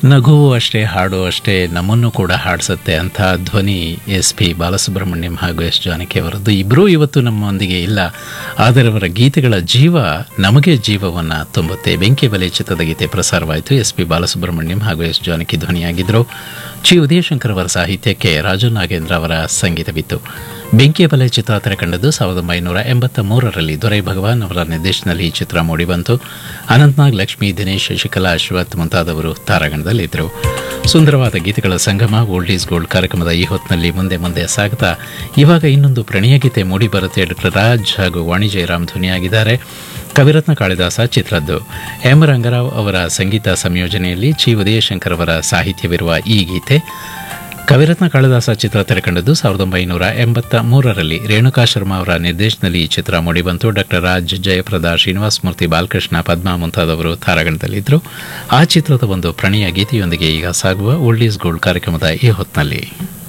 ನಗುವು ಅಷ್ಟೇ ಹಾಡು ಅಷ್ಟೇ ನಮ್ಮನ್ನು ಕೂಡ ಹಾಡಿಸುತ್ತೆ ಅಂಥ ಧ್ವನಿ ಎಸ್ ಪಿ ಬಾಲಸುಬ್ರಹ್ಮಣ್ಯಂ ಹಾಗೂ ಎಸ್ ಜಾನಕಿ ಅವರದ್ದು ಇಬ್ಬರೂ ಇವತ್ತು ನಮ್ಮೊಂದಿಗೆ ಇಲ್ಲ ಆದರೆ ಅವರ ಗೀತೆಗಳ ಜೀವ ನಮಗೆ ಜೀವವನ್ನು ತುಂಬುತ್ತೆ ಬೆಂಕಿ ಬಲೆ ಚಿತ್ರದ ಗೀತೆ ಪ್ರಸಾರವಾಯಿತು ಎಸ್ ಪಿ ಬಾಲಸುಬ್ರಹ್ಮಣ್ಯಂ ಹಾಗೂ ಎಸ್ ಜಾನಕಿ ಧ್ವನಿಯಾಗಿದ್ದರು ಚಿ ಉದಯಶಂಕರ್ ಅವರ ಸಾಹಿತ್ಯಕ್ಕೆ ರಾಜು ನಾಗೇಂದ್ರ ಅವರ ಸಂಗೀತವಿತ್ತು ಬೆಂಕಿಯ ಬಲೆ ಚಿತ್ರ ತೆರೆಕಂಡದ್ದು ಸಾವಿರದ ಒಂಬೈನೂರ ಎಂಬತ್ತ ಮೂರರಲ್ಲಿ ದೊರೈ ಭಗವಾನ್ ಅವರ ನಿರ್ದೇಶನದಲ್ಲಿ ಈ ಚಿತ್ರ ಮೂಡಿಬಂತು ಅನಂತ್ನಾಗ್ ಲಕ್ಷ್ಮಿ ದಿನೇಶ್ ಶಶಿಕಲಾ ಅಶ್ವಥ್ ಮುಂತಾದವರು ತಾರಾಗಣದಲ್ಲಿದ್ದರು ಸುಂದರವಾದ ಗೀತೆಗಳ ಸಂಗಮ ಓಲ್ಡ್ ಈಸ್ ಗೋಲ್ಡ್ ಕಾರ್ಯಕ್ರಮದ ಈ ಹೊತ್ತಿನಲ್ಲಿ ಮುಂದೆ ಮುಂದೆ ಸಾಗ್ತಾ ಇವಾಗ ಇನ್ನೊಂದು ಪ್ರಣಯ ಗೀತೆ ಮೂಡಿ ಬರುತ್ತೆ ಡಾಕ್ಟರ್ ರಾಜ್ ಹಾಗೂ ವಾಣಿ ಜಯರಾಮ್ ಧ್ವನಿಯಾಗಿದ್ದಾರೆ ಕವಿರತ್ನ ಕಾಳಿದಾಸ ಚಿತ್ರದ್ದು ಎಂ ರಂಗರಾವ್ ಅವರ ಸಂಗೀತ ಸಂಯೋಜನೆಯಲ್ಲಿ ಚಿ ಉದಯಶಂಕರ್ ಅವರ ಸಾಹಿತ್ಯವಿರುವ ಈ ಗೀತೆ ಕವಿರತ್ನ ಕಾಳಿದಾಸ ಚಿತ್ರ ತೆರೆಕಂಡದ್ದು ಸಾವಿರದ ಒಂಬೈನೂರ ಎಂಬತ್ತ ಮೂರರಲ್ಲಿ ರೇಣುಕಾ ಶರ್ಮಾ ಅವರ ನಿರ್ದೇಶನದಲ್ಲಿ ಈ ಚಿತ್ರ ಮೂಡಿಬಂತು ಡಾಕ್ಟರ್ ರಾಜ್ ಜಯಪ್ರದ ಶ್ರೀನಿವಾಸ ಮೂರ್ತಿ ಬಾಲಕೃಷ್ಣ ಪದ್ಮ ಮುಂತಾದವರು ತಾರಾಗಣದಲ್ಲಿದ್ದರು ಆ ಚಿತ್ರದ ಒಂದು ಪ್ರಣಯ ಗೀತೆಯೊಂದಿಗೆ ಈಗ ಸಾಗುವ ಓಲ್ಡ್ ಈಸ್ ಗೋಲ್ಡ್ ಕಾರ್ಯಕ್ರಮದ ಈ ಹೊತ್ತಿನಲ್ಲಿ